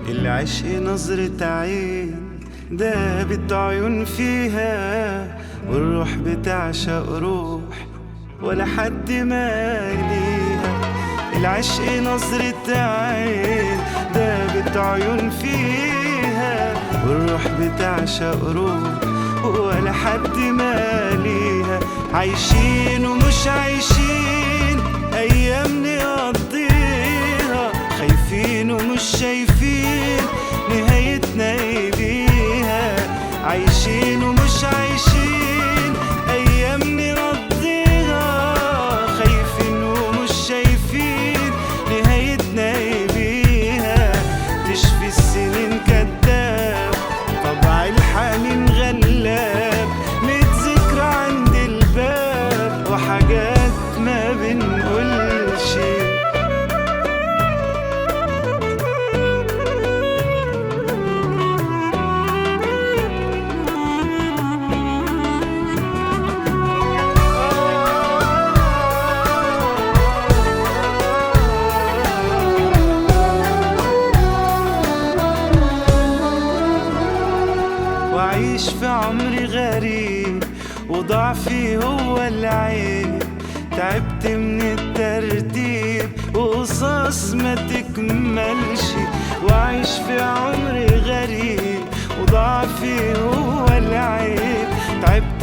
العشق نظرة عين دابت عيون فيها والروح بتعشق روح ولا حد ماليها العشق نظرة عين دابت عيون فيها والروح بتعشق روح ولا حد ماليها عايشين ومش عايشين أيام نقضيها خايفين ومش شايفين نهايتنا ايه بيها عايشين ومش عايشين أيام نقضيها خايفين ومش شايفين نهايتنا ايه بيها تشفي السنين كداب طبع الحنين غلاب ميت ذكرى عند الباب وحاجات ما بنقولش وأعيش في عمري غريب وضعفي هو العيب تعبت من الترتيب وقصص ما تكملش وأعيش في عمري غريب وضعفي هو العيب تعبت